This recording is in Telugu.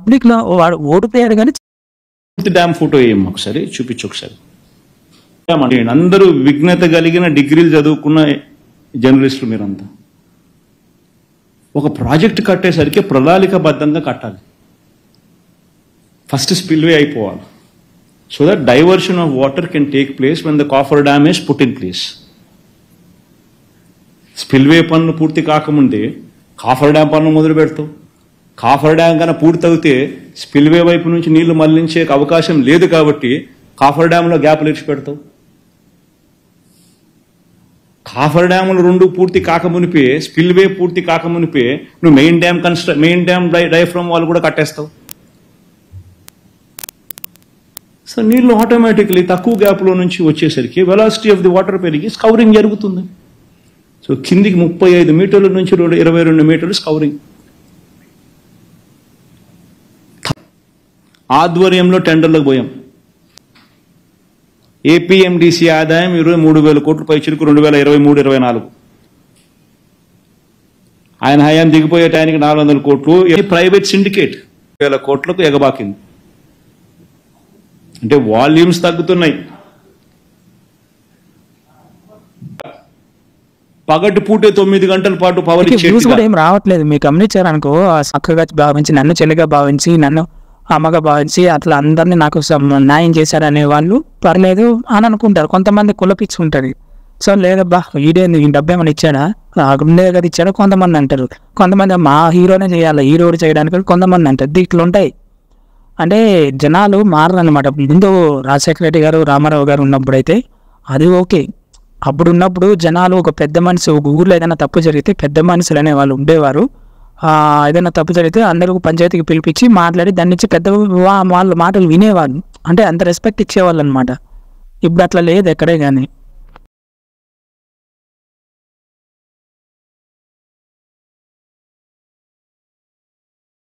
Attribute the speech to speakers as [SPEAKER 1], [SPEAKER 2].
[SPEAKER 1] పబ్లిక్ లో వాడు ఓడిపోయాడు కానీ
[SPEAKER 2] పూర్తి డ్యామ్ ఫోటో వేయమ్మ ఒకసారి చూపించు ఒకసారి డ్యామ్ అంటే అందరూ విఘ్నత కలిగిన డిగ్రీలు చదువుకున్న జర్నలిస్టులు మీరంతా ఒక ప్రాజెక్ట్ కట్టేసరికి ప్రణాళికబద్ధంగా కట్టాలి ఫస్ట్ స్పిల్వే అయిపోవాలి so that diversion of water can take place when the coffer dam is put in place spillway పనులు పూర్తి కాకముందే కాఫర్ డ్యామ్ పనులు మొదలు పెడతావు కాఫర్ డ్యామ్ కన్నా పూర్తి అవుతే స్పిల్వే వైపు నుంచి నీళ్లు మళ్లించే అవకాశం లేదు కాబట్టి కాఫర్ డ్యామ్లో గ్యాప్లు ఇచ్చి పెడతావు కాఫర్ డ్యాములు రెండు పూర్తి కాకమునిపే స్పిల్వే పూర్తి కాకమునిపే నువ్వు మెయిన్ డ్యామ్ కన్స్ట్ర మెయిన్ డ్యామ్ డైఫ్రమ్ వాళ్ళు కూడా కట్టేస్తావు సో నీళ్లు ఆటోమేటిక్లీ తక్కువ గ్యాప్లో నుంచి వచ్చేసరికి వెలాసిటీ ఆఫ్ ది వాటర్ పెరిగి స్కౌరింగ్ జరుగుతుంది సో కిందికి ముప్పై ఐదు మీటర్ల నుంచి రెండు ఇరవై రెండు మీటర్లు స్కౌరింగ్ ఆధ్వర్యంలో టెండర్లకు పోయాం ఏపీఎండిసి ఆదాయం ఇరవై మూడు వేల కోట్లు పై చిరుకు రెండు వేల ఇరవై మూడు ఇరవై నాలుగు ఆయన హయాం దిగిపోయే టైంకి నాలుగు వందల కోట్లు ఇది ప్రైవేట్ సిండికేట్ వేల కోట్లకు ఎగబాకింది అంటే వాల్యూమ్స్ తగ్గుతున్నాయి పగటి పూటే తొమ్మిది గంటల పాటు పవర్
[SPEAKER 1] వ్యూస్
[SPEAKER 2] ఇచ్చేట్టుగా
[SPEAKER 1] కూడా ఏం రావట్లేదు మీరు గమనించారనుకో ఆ చక్కగా భావించి నన్ను చెల్లిగా భావించి నన్ను అమ్మగా భావించి అట్లా అందరినీ నాకు సం- న్యాయం చేశారనే వాళ్ళు పర్లేదు అని అనుకుంటారు కొంతమంది కులపిచ్చి ఉంటుంది సో లేదబ్బా ఈడేంది ఈ డబ్బు ఏమైనా ఇచ్చాడా ఉండే కదా ఇచ్చాడా కొంతమంది అంటారు కొంతమంది మా హీరోనే చేయాలి హీరో చేయడానికి కొంతమంది అంటారు ఇట్లా ఉంటాయి అంటే జనాలు మారనమాట ముందు రాజశేఖర రెడ్డి గారు రామారావు గారు ఉన్నప్పుడైతే అది ఓకే అప్పుడు ఉన్నప్పుడు జనాలు ఒక పెద్ద మనిషి ఒక ఊర్లో ఏదైనా తప్పు జరిగితే పెద్ద మనుషులు అనే వాళ్ళు ఉండేవారు ఆ, ఏదైనా తప్పు జరిగితే అందరూ పంచాయతీకి పిలిపించి మాట్లాడి దాని నుంచి పెద్ద వా- వాళ్ళ మాటలు వినేవాళ్ళు అంటే అంత రెస్పెక్ట్ ఇచ్చేవాళ్ళు అనమాట ఇప్పుడు అట్లా లేదు ఎక్కడే కానీ